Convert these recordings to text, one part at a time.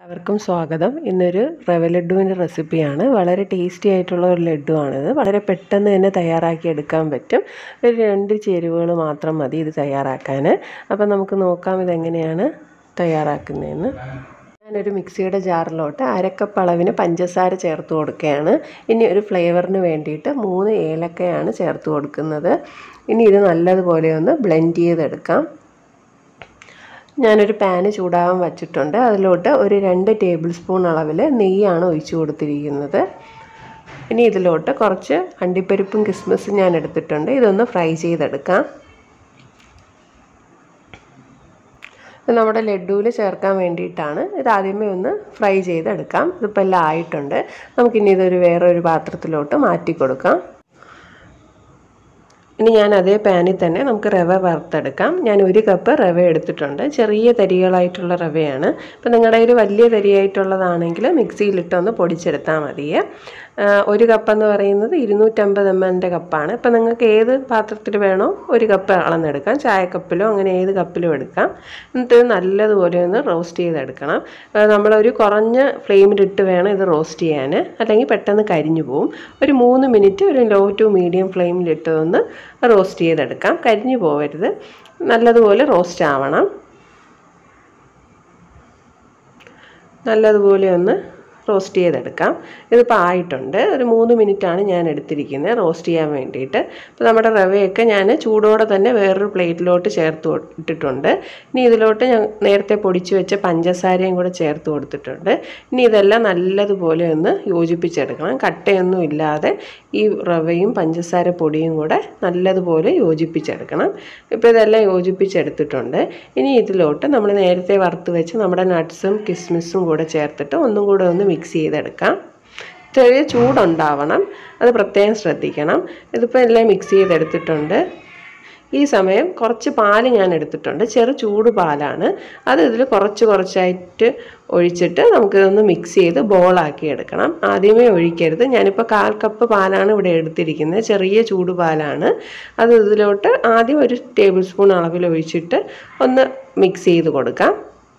എല്ലാവർക്കും സ്വാഗതം ഇന്നൊരു റവ ലഡുവിൻ്റെ റെസിപ്പിയാണ് വളരെ ടേസ്റ്റി ആയിട്ടുള്ള ഒരു ലഡുവാണിത് വളരെ പെട്ടെന്ന് തന്നെ തയ്യാറാക്കി എടുക്കാൻ പറ്റും ഒരു രണ്ട് ചേരുവകൾ മാത്രം മതി ഇത് തയ്യാറാക്കാൻ അപ്പം നമുക്ക് നോക്കാം ഇതെങ്ങനെയാണ് തയ്യാറാക്കുന്നതെന്ന് ഞാനൊരു മിക്സിയുടെ ജാറിലോട്ട് അരക്കപ്പ് അളവിന് പഞ്ചസാര ചേർത്ത് കൊടുക്കുകയാണ് ഇനി ഒരു ഫ്ലേവറിന് വേണ്ടിയിട്ട് മൂന്ന് ഏലക്കയാണ് ചേർത്ത് കൊടുക്കുന്നത് ഇനി ഇത് നല്ലതുപോലെ ഒന്ന് ബ്ലെൻഡ് ചെയ്തെടുക്കാം ഞാനൊരു പാന് ചൂടാകാൻ വച്ചിട്ടുണ്ട് അതിലോട്ട് ഒരു രണ്ട് ടേബിൾ സ്പൂൺ അളവിൽ നെയ്യാണ് ഒഴിച്ചു കൊടുത്തിരിക്കുന്നത് ഇനി ഇതിലോട്ട് കുറച്ച് അണ്ടിപ്പരിപ്പും കിസ്മിസും ഞാൻ എടുത്തിട്ടുണ്ട് ഇതൊന്ന് ഫ്രൈ ചെയ്തെടുക്കാം ഇത് നമ്മുടെ ലഡുവിൽ ചേർക്കാൻ വേണ്ടിയിട്ടാണ് ഇത് ആദ്യമേ ഒന്ന് ഫ്രൈ ചെയ്തെടുക്കാം ഇതിപ്പോൾ എല്ലാം ആയിട്ടുണ്ട് നമുക്കിനി ഇതൊരു വേറൊരു പാത്രത്തിലോട്ട് മാറ്റി കൊടുക്കാം ഇനി ഞാൻ അതേ പാനിൽ തന്നെ നമുക്ക് റവ വറുത്തെടുക്കാം ഞാൻ ഒരു കപ്പ് റവ എടുത്തിട്ടുണ്ട് ചെറിയ തരികളായിട്ടുള്ള റവയാണ് ഇപ്പം നിങ്ങളുടെ കയ്യിൽ വലിയ തരിയായിട്ടുള്ളതാണെങ്കിൽ മിക്സിയിലിട്ടൊന്ന് പൊടിച്ചെടുത്താൽ മതിയേ ഒരു കപ്പ് എന്ന് പറയുന്നത് ഇരുന്നൂറ്റമ്പത് എം എല്ലിൻ്റെ കപ്പാണ് ഇപ്പം നിങ്ങൾക്ക് ഏത് പാത്രത്തിൽ വേണോ ഒരു കപ്പ് അളന്നെടുക്കാം ചായക്കപ്പിലോ അങ്ങനെ ഏത് കപ്പിലും എടുക്കാം എന്നിട്ട് നല്ലതുപോലെ ഒന്ന് റോസ്റ്റ് ചെയ്തെടുക്കണം നമ്മളൊരു കുറഞ്ഞ ഫ്ലെയിമിലിട്ട് വേണം ഇത് റോസ്റ്റ് ചെയ്യാൻ അല്ലെങ്കിൽ പെട്ടെന്ന് കരിഞ്ഞു പോവും ഒരു മൂന്ന് മിനിറ്റ് ഒരു ലോ ടു മീഡിയം ഫ്ലെയിമിലിട്ട് ഒന്ന് റോസ്റ്റ് ചെയ്തെടുക്കാം കരിഞ്ഞു പോവരുത് നല്ലതുപോലെ റോസ്റ്റ് ആവണം നല്ലതുപോലെ ഒന്ന് റോസ്റ്റ് ചെയ്തെടുക്കാം ഇതിപ്പോൾ ആയിട്ടുണ്ട് ഒരു മൂന്ന് മിനിറ്റാണ് ഞാൻ എടുത്തിരിക്കുന്നത് റോസ്റ്റ് ചെയ്യാൻ വേണ്ടിയിട്ട് അപ്പോൾ നമ്മുടെ റവയൊക്കെ ഞാൻ ചൂടോടെ തന്നെ വേറൊരു പ്ലേറ്റിലോട്ട് ചേർത്ത് ഇട്ടിട്ടുണ്ട് ഇനി ഇതിലോട്ട് ഞാൻ നേരത്തെ പൊടിച്ച് വെച്ച പഞ്ചസാരയും കൂടെ ചേർത്ത് കൊടുത്തിട്ടുണ്ട് ഇനി ഇതെല്ലാം നല്ലതുപോലെ ഒന്ന് യോജിപ്പിച്ചെടുക്കണം കട്ടയൊന്നും ഇല്ലാതെ ഈ റവയും പഞ്ചസാര പൊടിയും കൂടെ നല്ലതുപോലെ യോജിപ്പിച്ചെടുക്കണം ഇപ്പോൾ ഇതെല്ലാം യോജിപ്പിച്ചെടുത്തിട്ടുണ്ട് ഇനി ഇതിലോട്ട് നമ്മൾ നേരത്തെ വറുത്ത് വെച്ച് നമ്മുടെ നട്ട്സും കിസ്മിസും കൂടെ ചേർത്തിട്ട് ഒന്നും കൂടെ ഒന്ന് മിക്സ് ചെയ്തെടുക്കാം ചെറിയ ചൂടുണ്ടാവണം അത് പ്രത്യേകം ശ്രദ്ധിക്കണം ഇതിപ്പോൾ എല്ലാം മിക്സ് ചെയ്തെടുത്തിട്ടുണ്ട് ഈ സമയം കുറച്ച് പാല് ഞാൻ എടുത്തിട്ടുണ്ട് ചെറു ചൂട് പാലാണ് അത് ഇതിൽ കുറച്ച് കുറച്ചായിട്ട് ഒഴിച്ചിട്ട് നമുക്കിതൊന്ന് മിക്സ് ചെയ്ത് ബോളാക്കി എടുക്കണം ആദ്യമേ ഒഴിക്കരുത് ഞാനിപ്പോൾ കാൽ കപ്പ് പാലാണ് ഇവിടെ എടുത്തിരിക്കുന്നത് ചെറിയ ചൂട് പാലാണ് അത് ഇതിലോട്ട് ആദ്യം ഒരു ടേബിൾ സ്പൂൺ അളവിൽ ഒഴിച്ചിട്ട് ഒന്ന് മിക്സ് ചെയ്ത് കൊടുക്കാം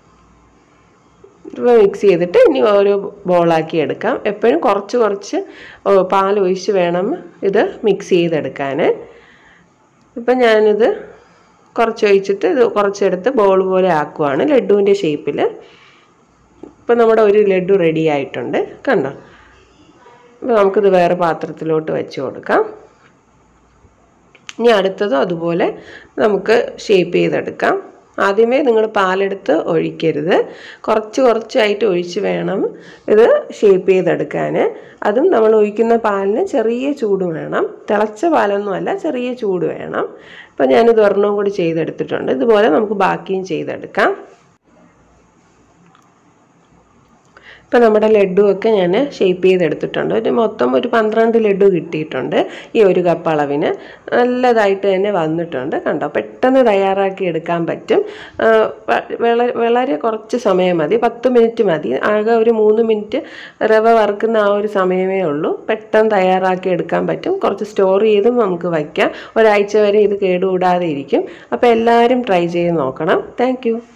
മിക്സ് ചെയ്തിട്ട് ഇനി ഓരോ ബോളാക്കി എടുക്കാം എപ്പോഴും കുറച്ച് കുറച്ച് പാൽ ഒഴിച്ച് വേണം ഇത് മിക്സ് ചെയ്തെടുക്കാൻ ഇപ്പം ഞാനിത് കുറച്ച് ഒഴിച്ചിട്ട് ഇത് കുറച്ചെടുത്ത് ബോൾ പോലെ ആക്കുവാണ് ലഡുവിൻ്റെ ഷേപ്പിൽ ഇപ്പം നമ്മുടെ ഒരു ലഡു റെഡി ആയിട്ടുണ്ട് കണ്ടോ അപ്പോൾ നമുക്കിത് വേറെ പാത്രത്തിലോട്ട് വെച്ച് കൊടുക്കാം ഇനി അടുത്തതും അതുപോലെ നമുക്ക് ഷേപ്പ് ചെയ്തെടുക്കാം ആദ്യമേ നിങ്ങൾ പാലെടുത്ത് ഒഴിക്കരുത് കുറച്ച് കുറച്ചായിട്ട് ഒഴിച്ച് വേണം ഇത് ഷേപ്പ് ചെയ്തെടുക്കാൻ അതും നമ്മൾ ഒഴിക്കുന്ന പാലിന് ചെറിയ ചൂട് വേണം തിളച്ച പാലൊന്നുമല്ല ചെറിയ ചൂട് വേണം അപ്പോൾ ഞാനിത് ഒരെണ്ണവും കൂടി ചെയ്തെടുത്തിട്ടുണ്ട് ഇതുപോലെ നമുക്ക് ബാക്കിയും ചെയ്തെടുക്കാം ഇപ്പോൾ നമ്മുടെ ലഡുവൊക്കെ ഞാൻ ഷേപ്പ് ചെയ്തെടുത്തിട്ടുണ്ട് ഒരു മൊത്തം ഒരു പന്ത്രണ്ട് ലഡു കിട്ടിയിട്ടുണ്ട് ഈ ഒരു കപ്പ് അളവിന് നല്ലതായിട്ട് തന്നെ വന്നിട്ടുണ്ട് കണ്ടോ പെട്ടെന്ന് തയ്യാറാക്കി എടുക്കാൻ പറ്റും വളരെ കുറച്ച് സമയം മതി പത്ത് മിനിറ്റ് മതി ആകെ ഒരു മൂന്ന് മിനിറ്റ് റവ വറുക്കുന്ന ആ ഒരു സമയമേ ഉള്ളൂ പെട്ടെന്ന് തയ്യാറാക്കി എടുക്കാൻ പറ്റും കുറച്ച് സ്റ്റോർ ചെയ്തും നമുക്ക് വയ്ക്കാം ഒരാഴ്ച വരെ ഇത് കേടുകൂടാതെ ഇരിക്കും അപ്പോൾ എല്ലാവരും ട്രൈ ചെയ്ത് നോക്കണം താങ്ക്